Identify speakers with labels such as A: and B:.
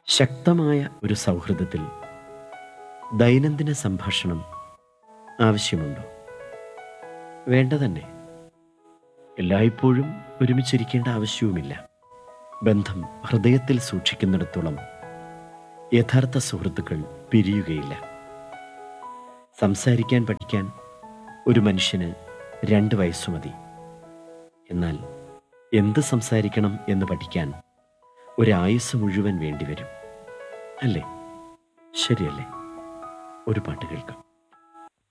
A: ശക്തമായ ഒരു സൗഹൃദത്തിൽ ദൈനംദിന സംഭാഷണം ആവശ്യമുണ്ടോ വേണ്ട തന്നെ എല്ലായ്പ്പോഴും ഒരുമിച്ചിരിക്കേണ്ട ആവശ്യവുമില്ല ബന്ധം ഹൃദയത്തിൽ സൂക്ഷിക്കുന്നിടത്തോളം യഥാർത്ഥ സുഹൃത്തുക്കൾ പിരിയുകയില്ല സംസാരിക്കാൻ പഠിക്കാൻ ഒരു മനുഷ്യന് രണ്ട് വയസ്സു മതി എന്നാൽ എന്ത് സംസാരിക്കണം എന്ന് പഠിക്കാൻ ഒരായുസ് മുഴുവൻ വേണ്ടിവരും അല്ലേ ശരിയല്ലേ ഒരു പാട്ട് കേൾക്കാം